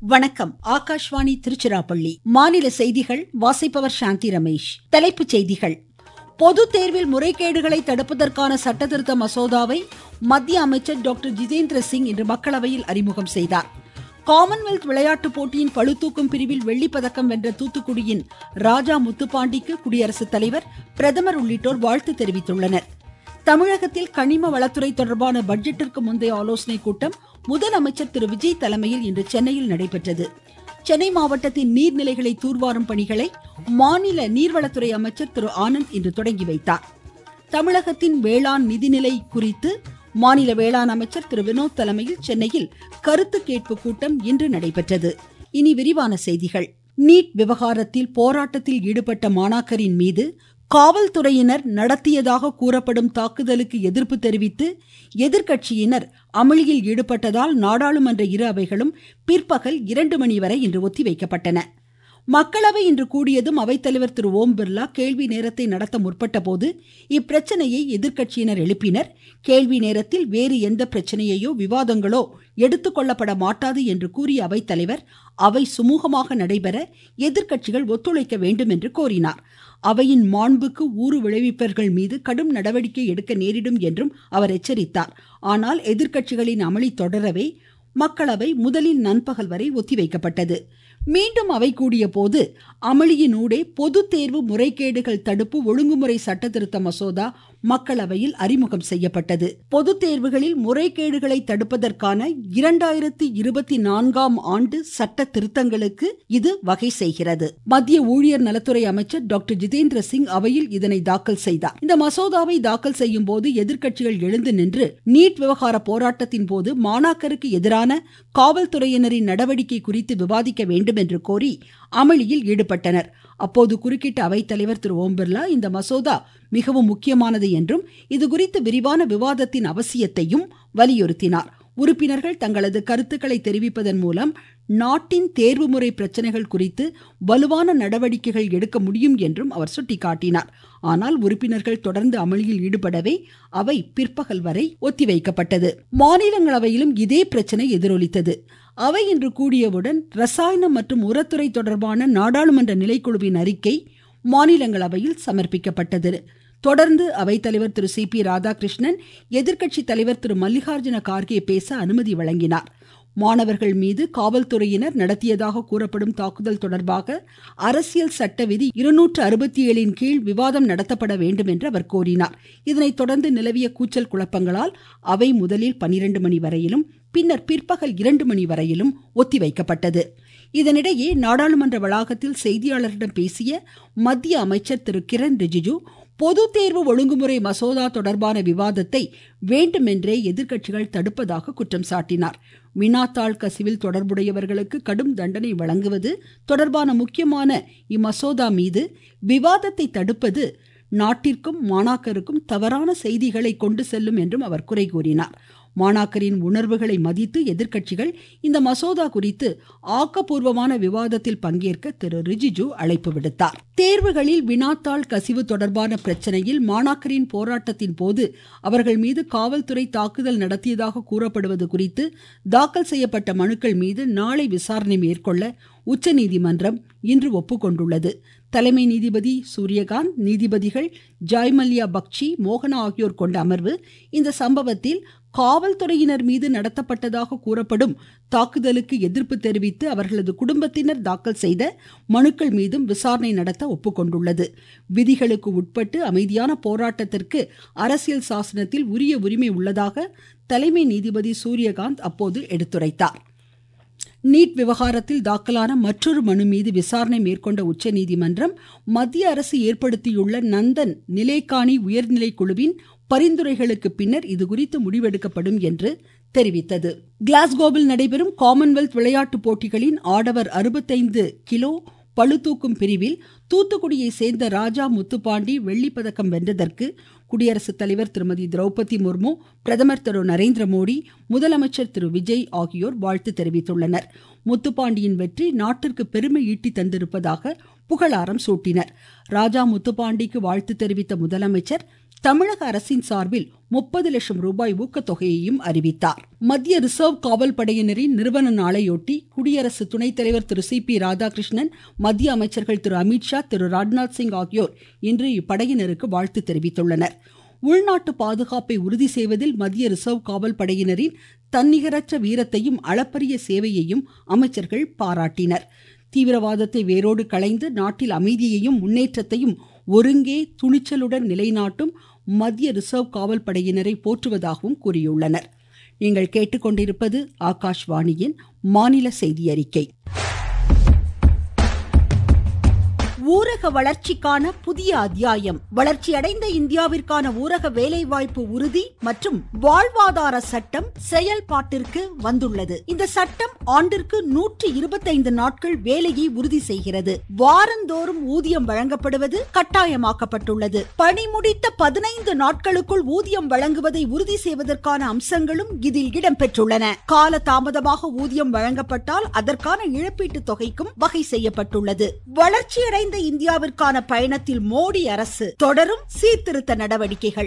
வணக்கம் ஆகாஷ்வாணி திருச்சிராப்பள்ளி மாநில செய்திகள் வாசிப்பவர் சாந்தி ரமேஷ் தலைப்புச் செய்திகள் பொது தேர்வில் முறைகேடுகளை தடுப்பதற்கான சட்டத்திருத்த மசோதாவை மத்திய அமைச்சர் டாக்டர் ஜிதேந்திர சிங் இன்று மக்களவையில் அறிமுகம் செய்தார் காமன்வெல்த் விளையாட்டுப் போட்டியின் பளுதூக்கும் பிரிவில் வெள்ளிப் பதக்கம் வென்ற தூத்துக்குடியின் ராஜா முத்துப்பாண்டிக்கு குடியரசுத் தலைவர் பிரதமர் உள்ளிட்டோர் வாழ்த்து தெரிவித்துள்ளனர் தமிழகத்தில் கனிம வளத்துறை தொடர்பான பட்ஜெட்டிற்கு முந்தைய ஆலோசனைக் கூட்டம் முதலமைச்சர் திரு விஜய் தலைமையில் இன்று சென்னையில் நடைபெற்றது சென்னை மாவட்டத்தின் நீர்நிலைகளை தூர்வாரும் பணிகளை மாநில நீர்வளத்துறை அமைச்சர் திரு ஆனந்த் இன்று தொடங்கி வைத்தார் தமிழகத்தின் வேளாண் நிதிநிலை குறித்து மாநில வேளாண் அமைச்சர் திரு வினோத் தலைமையில் சென்னையில் கருத்து கேட்பு கூட்டம் இன்று நடைபெற்றது இனி விரிவான செய்திகள் நீட் விவகாரத்தில் போராட்டத்தில் ஈடுபட்ட மாணாக்கரின் மீது காவல்துறையினர் நடத்தியதாக கூறப்படும் தாக்குதலுக்கு எதிர்ப்பு தெரிவித்து எதிர்க்கட்சியினர் அமளியில் ஈடுபட்டதால் நாடாளுமன்ற இரு அவைகளும் பிற்பகல் இரண்டு மணி வரை இன்று ஒத்திவைக்கப்பட்டன மக்களவை இன்று கூடியதும் அவைத்தலைவர் திரு ஓம் பிர்லா கேள்வி நேரத்தை நடத்த முற்பட்ட போது இப்பிரச்சனையை எதிர்க்கட்சியினர் எழுப்பினர் கேள்வி நேரத்தில் வேறு எந்த பிரச்சனையோ விவாதங்களோ எடுத்துக்கொள்ளப்பட மாட்டாது என்று கூறிய அவைத்தலைவர் அவை சுமூகமாக நடைபெற எதிர்க்கட்சிகள் ஒத்துழைக்க வேண்டும் என்று கோரினார் அவையின் மாண்புக்கு ஊறு விளைவிப்பவர்கள் மீது கடும் நடவடிக்கை எடுக்க நேரிடும் என்றும் அவர் எச்சரித்தார் ஆனால் எதிர்க்கட்சிகளின் அமளி தொடரவே மக்களவை முதலில் நண்பகல் வரை ஒத்திவைக்கப்பட்டது மீண்டும் அவை கூடிய போது அமளியினூடே பொது தேர்வு முறைகேடுகள் தடுப்பு ஒழுங்குமுறை சட்ட திருத்த மசோதா மக்களவையில் அறிமுகம் செய்யப்பட்டது பொது தேர்வுகளில் முறைகேடுகளை தடுப்பதற்கான இரண்டாயிரத்தி இருபத்தி நான்காம் ஆண்டு சட்ட திருத்தங்களுக்கு இது வகை செய்கிறது மத்திய ஊழியர் நலத்துறை அமைச்சர் டாக்டர் ஜிதேந்திர சிங் அவையில் இதனை தாக்கல் செய்தார் இந்த மசோதாவை தாக்கல் செய்யும் போது எதிர்க்கட்சிகள் எழுந்து நின்று நீட் விவகார போராட்டத்தின் போது மாணாக்கருக்கு எதிரான காவல்துறையினரின் நடவடிக்கை குறித்து விவாதிக்க வேண்டும் என்று கோரி அமளியில் ஈடுபட்டனர் அப்போது குறுக்கிட்ட அவைத்தலைவர் திரு ஓம் பிர்லா இந்த மசோதா மிகவும் முக்கியமானது என்றும் இது குறித்து விரிவான விவாதத்தின் அவசியத்தையும் வலியுறுத்தினார் உறுப்பினர்கள் தங்களது கருத்துக்களை தெரிவிப்பதன் மூலம் நாட்டின் தேர்வு முறை பிரச்சனைகள் குறித்து வலுவான நடவடிக்கைகள் எடுக்க முடியும் என்றும் அவர் சுட்டிக்காட்டினார் ஆனால் உறுப்பினர்கள் தொடர்ந்து அமளியில் ஈடுபடவே அவை பிற்பகல் வரை ஒத்திவைக்கப்பட்டது மாநிலங்களவையிலும் இதே பிரச்சனை எதிரொலித்தது அவை இன்று கூடியவுடன் ரசாயனம் மற்றும் உரத்துறை தொடர்பான நாடாளுமன்ற நிலைக்குழுவின் அறிக்கை மாநிலங்களவையில் சமர்ப்பிக்கப்பட்டது தொடர்ந்து அவைத்தலைவர் திரு சி பி ராதாகிருஷ்ணன் எதிர்க்கட்சி தலைவர் திரு மல்லிகார்ஜுன கார்கே பேச அனுமதி வழங்கினார் மாணவர்கள் மீது காவல்துறையினர் நடத்தியதாக கூறப்படும் தாக்குதல் தொடர்பாக அரசியல் சட்ட விதி இருநூற்று அறுபத்தி ஏழின் கீழ் விவாதம் நடத்தப்பட வேண்டும் என்று அவர் கோரினார் இதனைத் தொடர்ந்து நிலவிய கூச்சல் குழப்பங்களால் அவை முதலில் பனிரெண்டு மணி வரையிலும் பின்னர் பிற்பகல் இரண்டு மணி வரையிலும் ஒத்திவைக்கப்பட்டது இதனிடையே நாடாளுமன்ற வளாகத்தில் செய்தியாளர்களிடம் பேசிய மத்திய அமைச்சர் திரு கிரண் ரிஜிஜு பொது தேர்வு ஒழுங்குமுறை மசோதா தொடர்பான விவாதத்தை வேண்டுமென்றே எதிர்க்கட்சிகள் தடுப்பதாக குற்றம் சாட்டினார் வினாத்தாள் கசிவில் தொடர்புடையவர்களுக்கு கடும் தண்டனை வழங்குவது தொடர்பான முக்கியமான இம்மசோதா மீது விவாதத்தை தடுப்பது நாட்டிற்கும் மாணாக்கருக்கும் தவறான செய்திகளை கொண்டு செல்லும் என்றும் அவர் குறை கூறினார் மாணாக்கரின் உணர்வுகளை மதித்து எதிர்க்கட்சிகள் இந்த மசோதா குறித்து ஆக்கப்பூர்வமான விவாதத்தில் பங்கேற்க திரு ரிஜிஜு அழைப்பு விடுத்தார் தேர்வுகளில் வினாத்தாள் கசிவு தொடர்பான பிரச்சனையில் மாணாக்கரின் போராட்டத்தின் போது அவர்கள் மீது காவல்துறை தாக்குதல் நடத்தியதாக கூறப்படுவது குறித்து தாக்கல் செய்யப்பட்ட மனுக்கள் மீது நாளை விசாரணை மேற்கொள்ள உச்சநீதிமன்றம் இன்று ஒப்புக்கொண்டுள்ளது தலைமை நீதிபதி சூரியகாந்த் நீதிபதிகள் ஜாய்மல்யா பக்சி மோகனா ஆகியோர் கொண்ட அமர்வு இந்த சம்பவத்தில் காவல்துறையினர் மீது நடத்தப்பட்டதாக கூறப்படும் தாக்குதலுக்கு எதிர்ப்பு தெரிவித்து அவர்களது குடும்பத்தினர் தாக்கல் செய்த மனுக்கள் மீதும் விசாரணை நடத்த ஒப்புக்கொண்டுள்ளது விதிகளுக்கு உட்பட்டு அமைதியான போராட்டத்திற்கு அரசியல் சாசனத்தில் உரிய உரிமை உள்ளதாக தலைமை நீதிபதி சூரியகாந்த் அப்போது எடுத்துரைத்தார் நீட் விவகாரத்தில் தாக்கலான மற்றொரு மனு மீது விசாரணை மேற்கொண்ட உச்சநீதிமன்றம் மத்திய அரசு ஏற்படுத்தியுள்ள நந்தன் நிலைக்காணி உயர்நிலை குழுவின் பரிந்துரைகளுக்கு பின்னர் இதுகுறித்து முடிவெடுக்கப்படும் என்று தெரிவித்தது கிளாஸ்கோவில் நடைபெறும் காமன்வெல்த் விளையாட்டுப் போட்டிகளின் ஆடவர் அறுபத்தைந்து கிலோ பளுதூக்கும் பிரிவில் தூத்துக்குடியை சேர்ந்த ராஜா முத்துப்பாண்டி வெள்ளிப்பதக்கம் வென்றதற்கு குடியரசுத் தலைவர் திருமதி திரௌபதி முர்மு பிரதமர் திரு நரேந்திர மோடி முதலமைச்சர் திரு விஜய் ஆகியோர் வாழ்த்து தெரிவித்துள்ளனர் முத்துப்பாண்டியின் வெற்றி நாட்டிற்கு பெருமை ஈட்டி தந்திருப்பதாக புகழாரம் சூட்டினர் ராஜா முத்துப்பாண்டிக்கு வாழ்த்து தெரிவித்த முதலமைச்சர் தமிழக அரசின் சார்பில் முப்பது லட்சம் ரூபாய் ஊக்கத்தொகையையும் அறிவித்தார் மத்திய ரிசர்வ் காவல் படையினரின் நிறுவன நாளையொட்டி குடியரசு துணைத் தலைவர் திரு சி பி ராதாகிருஷ்ணன் மத்திய அமைச்சர்கள் திரு அமித்ஷா திரு ராஜ்நாத் சிங் ஆகியோர் இன்று இப்படையினருக்கு வாழ்த்து தெரிவித்துள்ளனர் உள்நாட்டு பாதுகாப்பை உறுதி செய்வதில் மத்திய ரிசர்வ் காவல் படையினரின் தன்னிகரற்ற வீரத்தையும் அளப்பரிய சேவையையும் அமைச்சர்கள் பாராட்டினர் தீவிரவாதத்தை வேரோடு களைந்து நாட்டில் அமைதியையும் முன்னேற்றத்தையும் ஒருங்கே துணிச்சலுடன் நிலைநாட்டும் மத்திய ரிசர்வ் காவல் படையினரை போற்றுவதாகவும் கூறியுள்ளனர் நீங்கள் கேட்டுக்கொண்டிருப்பது ஆகாஷ்வாணியின் மாநில செய்தி அறிக்கை ஊரக வளர்ச்சிக்கான புதிய அத்தியாயம் வளர்ச்சியடைந்த இந்தியாவிற்கான ஊரக வேலைவாய்ப்பு உறுதி மற்றும் வாழ்வாதார சட்டம் செயல்பாட்டிற்கு வந்துள்ளது இந்த சட்டம் ஆண்டிற்கு நூற்றி இருபத்தைந்து நாட்கள் வேலையை உறுதி செய்கிறது வாரந்தோறும் ஊதியம் வழங்கப்படுவது கட்டாயமாக்கப்பட்டுள்ளது பணி முடித்த பதினைந்து நாட்களுக்குள் ஊதியம் வழங்குவதை உறுதி செய்வதற்கான அம்சங்களும் இதில் இடம்பெற்றுள்ளன கால தாமதமாக ஊதியம் வழங்கப்பட்டால் அதற்கான இழப்பீட்டு தொகைக்கும் வகை செய்யப்பட்டுள்ளது வளர்ச்சியடைந்த வளர்ந்த இந்தியாவிற்கான பயணத்தில் மோடி அரசு தொடரும் சீர்திருத்த நடவடிக்கைகள்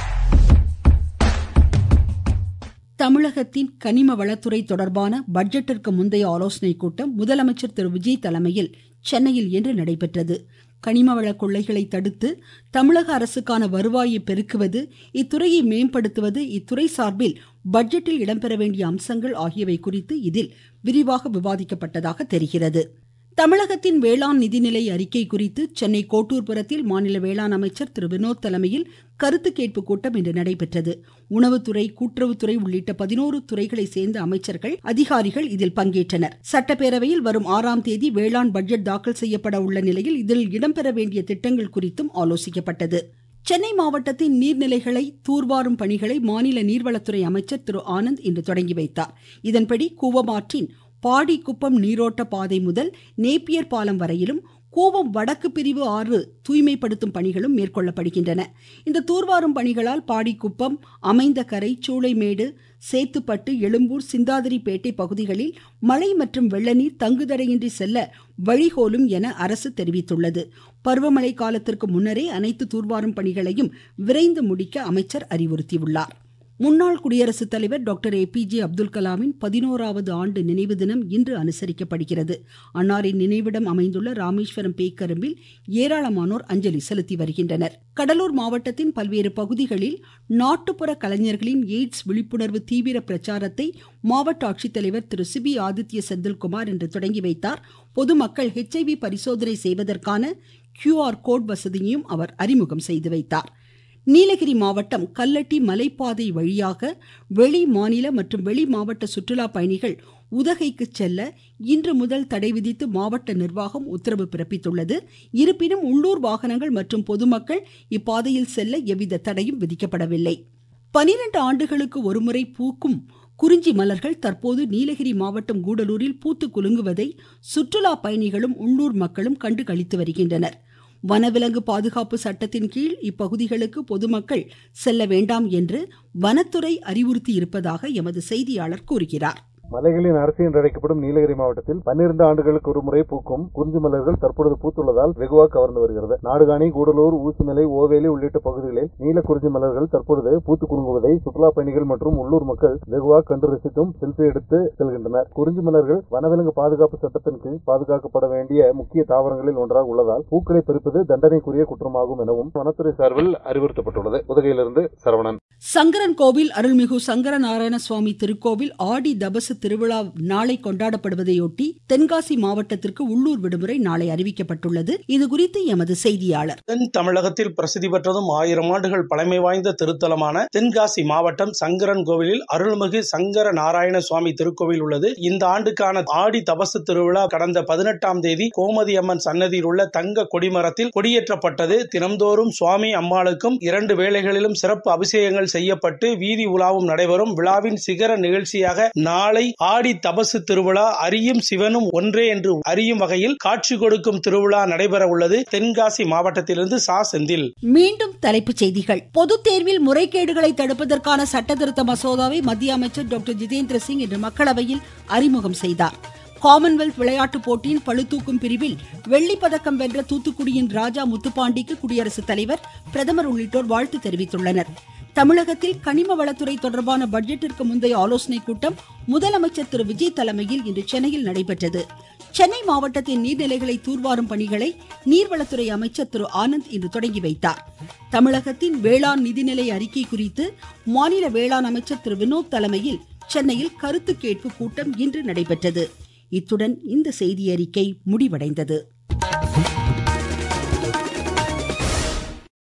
தமிழகத்தின் கனிம வளத்துறை தொடர்பான பட்ஜெட்டிற்கு முந்தைய ஆலோசனைக் கூட்டம் முதலமைச்சர் திரு விஜய் தலைமையில் சென்னையில் இன்று நடைபெற்றது கனிமவள கொள்ளைகளை தடுத்து தமிழக அரசுக்கான வருவாயை பெருக்குவது இத்துறையை மேம்படுத்துவது இத்துறை சார்பில் பட்ஜெட்டில் இடம்பெற வேண்டிய அம்சங்கள் ஆகியவை குறித்து இதில் விரிவாக விவாதிக்கப்பட்டதாக தெரிகிறது தமிழகத்தின் வேளாண் நிதிநிலை அறிக்கை குறித்து சென்னை கோட்டூர்புரத்தில் மாநில வேளாண் அமைச்சர் திரு வினோத் தலைமையில் கருத்து கேட்பு கூட்டம் இன்று நடைபெற்றது உணவுத்துறை கூட்டுறவுத்துறை உள்ளிட்ட பதினோரு துறைகளை சேர்ந்த அமைச்சர்கள் அதிகாரிகள் இதில் பங்கேற்றனர் சட்டப்பேரவையில் வரும் ஆறாம் தேதி வேளாண் பட்ஜெட் தாக்கல் செய்யப்பட உள்ள நிலையில் இதில் இடம்பெற வேண்டிய திட்டங்கள் குறித்தும் ஆலோசிக்கப்பட்டது சென்னை மாவட்டத்தின் நீர்நிலைகளை தூர்வாரும் பணிகளை மாநில நீர்வளத்துறை அமைச்சர் திரு ஆனந்த் இன்று தொடங்கி வைத்தார் இதன்படி கூவமாற்றின் பாடிக்குப்பம் நீரோட்ட பாதை முதல் நேப்பியர் பாலம் வரையிலும் கோவம் வடக்கு பிரிவு ஆறு தூய்மைப்படுத்தும் பணிகளும் மேற்கொள்ளப்படுகின்றன இந்த தூர்வாரும் பணிகளால் பாடிக்குப்பம் அமைந்த கரை சூளைமேடு சேத்துப்பட்டு எழும்பூர் சிந்தாதிரிப்பேட்டை பகுதிகளில் மழை மற்றும் வெள்ளநீர் தங்குதடையின்றி செல்ல வழிகோலும் என அரசு தெரிவித்துள்ளது பருவமழை காலத்திற்கு முன்னரே அனைத்து தூர்வாரும் பணிகளையும் விரைந்து முடிக்க அமைச்சர் அறிவுறுத்தியுள்ளார் முன்னாள் குடியரசுத் தலைவர் doctor A P J Abdul கலாமின் பதினோராவது ஆண்டு நினைவு தினம் இன்று அனுசரிக்கப்படுகிறது அன்னாரின் நினைவிடம் அமைந்துள்ள ராமேஸ்வரம் பேக்கரும்பில் ஏராளமானோர் அஞ்சலி செலுத்தி வருகின்றனர் கடலூர் மாவட்டத்தின் பல்வேறு பகுதிகளில் நாட்டுப்புற கலைஞர்களின் எய்ட்ஸ் விழிப்புணர்வு தீவிர பிரச்சாரத்தை மாவட்ட ஆட்சித்தலைவர் திரு சிபி ஆதித்ய செந்தில்குமார் இன்று தொடங்கி வைத்தார் பொதுமக்கள் ஹெச்ஐவி பரிசோதனை செய்வதற்கான கியூஆர் கோட் வசதியையும் அவர் அறிமுகம் செய்து வைத்தார் நீலகிரி மாவட்டம் கல்லட்டி மலைப்பாதை வழியாக வெளி மாநில மற்றும் வெளி மாவட்ட சுற்றுலா பயணிகள் உதகைக்கு செல்ல இன்று முதல் தடை விதித்து மாவட்ட நிர்வாகம் உத்தரவு பிறப்பித்துள்ளது இருப்பினும் உள்ளூர் வாகனங்கள் மற்றும் பொதுமக்கள் இப்பாதையில் செல்ல எவ்வித தடையும் விதிக்கப்படவில்லை பனிரெண்டு ஆண்டுகளுக்கு ஒருமுறை பூக்கும் குறிஞ்சி மலர்கள் தற்போது நீலகிரி மாவட்டம் கூடலூரில் பூத்து குலுங்குவதை சுற்றுலா பயணிகளும் உள்ளூர் மக்களும் கண்டு களித்து வருகின்றனர் வனவிலங்கு பாதுகாப்பு சட்டத்தின் கீழ் இப்பகுதிகளுக்கு பொதுமக்கள் செல்ல வேண்டாம் என்று வனத்துறை அறிவுறுத்தி இருப்பதாக எமது செய்தியாளர் கூறுகிறார் மலைகளின் அரசு என்று அழைக்கப்படும் நீலகிரி மாவட்டத்தில் பன்னிரண்டு ஆண்டுகளுக்கு ஒரு முறை பூக்கும் குறிஞ்சி மலர்கள் தற்பொழுது பூத்துள்ளதால் வெகுவாக கவர்ந்து வருகிறது நாடுகாணி கூடலூர் ஊசிமலை ஓவேலி உள்ளிட்ட பகுதிகளில் நீல குறிஞ்சி மலர்கள் தற்பொழுது பூத்து குலுங்குவதை சுற்றுலா பயணிகள் மற்றும் உள்ளூர் மக்கள் வெகுவாக கண்டு ரசித்தும் செல்ஃபி எடுத்து செல்கின்றனர் குறிஞ்சி மலர்கள் வனவிலங்கு பாதுகாப்பு சட்டத்தின் கீழ் பாதுகாக்கப்பட வேண்டிய முக்கிய தாவரங்களில் ஒன்றாக உள்ளதால் பூக்களை பறிப்பது தண்டனைக்குரிய குற்றமாகும் எனவும் வனத்துறை சார்பில் அறிவுறுத்தப்பட்டுள்ளது உதகையிலிருந்து சரவணன் சங்கரன் கோவில் அருள்மிகு சங்கர நாராயண சுவாமி திருக்கோவில் ஆடி தபசு திருவிழா நாளை கொண்டாடப்படுவதையொட்டி தென்காசி மாவட்டத்திற்கு உள்ளூர் விடுமுறை நாளை அறிவிக்கப்பட்டுள்ளது இதுகுறித்து எமது செய்தியாளர் தென் தமிழகத்தில் பிரசித்தி பெற்றதும் ஆயிரம் ஆண்டுகள் பழமை வாய்ந்த திருத்தலமான தென்காசி மாவட்டம் சங்கரன் கோவிலில் அருள்மிகு சங்கர நாராயண சுவாமி திருக்கோவில் உள்ளது இந்த ஆண்டுக்கான ஆடி தபசு திருவிழா கடந்த பதினெட்டாம் தேதி கோமதி அம்மன் சன்னதியில் உள்ள தங்க கொடிமரத்தில் கொடியேற்றப்பட்டது தினம்தோறும் சுவாமி அம்மாளுக்கும் இரண்டு வேளைகளிலும் சிறப்பு அபிஷேகங்கள் செய்யப்பட்டு வீதி உலாவும் நடைபெறும் விழாவின் சிகர நிகழ்ச்சியாக நாளை ஆடி தபசு திருவிழா அரியும் சிவனும் ஒன்றே என்று அறியும் வகையில் காட்சி கொடுக்கும் திருவிழா நடைபெற உள்ளது தென்காசி மாவட்டத்திலிருந்து சா செந்தில் மீண்டும் தலைப்புச் செய்திகள் பொதுத் தேர்வில் முறைகேடுகளை தடுப்பதற்கான சட்டத்திருத்த மசோதாவை மத்திய அமைச்சர் டாக்டர் ஜிதேந்திர சிங் இன்று மக்களவையில் அறிமுகம் செய்தார் காமன்வெல்த் விளையாட்டுப் போட்டியின் பளுதூக்கும் பிரிவில் வெள்ளிப் பதக்கம் வென்ற தூத்துக்குடியின் ராஜா முத்துப்பாண்டிக்கு குடியரசுத் தலைவர் பிரதமர் உள்ளிட்டோர் வாழ்த்து தெரிவித்துள்ளனர் தமிழகத்தில் கனிம வளத்துறை தொடர்பான பட்ஜெட்டிற்கு முந்தைய ஆலோசனைக் கூட்டம் முதலமைச்சர் திரு விஜய் தலைமையில் இன்று சென்னையில் நடைபெற்றது சென்னை மாவட்டத்தின் நீர்நிலைகளை தூர்வாரும் பணிகளை நீர்வளத்துறை அமைச்சர் திரு ஆனந்த் இன்று தொடங்கி வைத்தார் தமிழகத்தின் வேளாண் நிதிநிலை அறிக்கை குறித்து மாநில வேளாண் அமைச்சர் திரு வினோத் தலைமையில் சென்னையில் கருத்து கேட்பு கூட்டம் இன்று நடைபெற்றது இத்துடன் இந்த செய்தியறிக்கை முடிவடைந்தது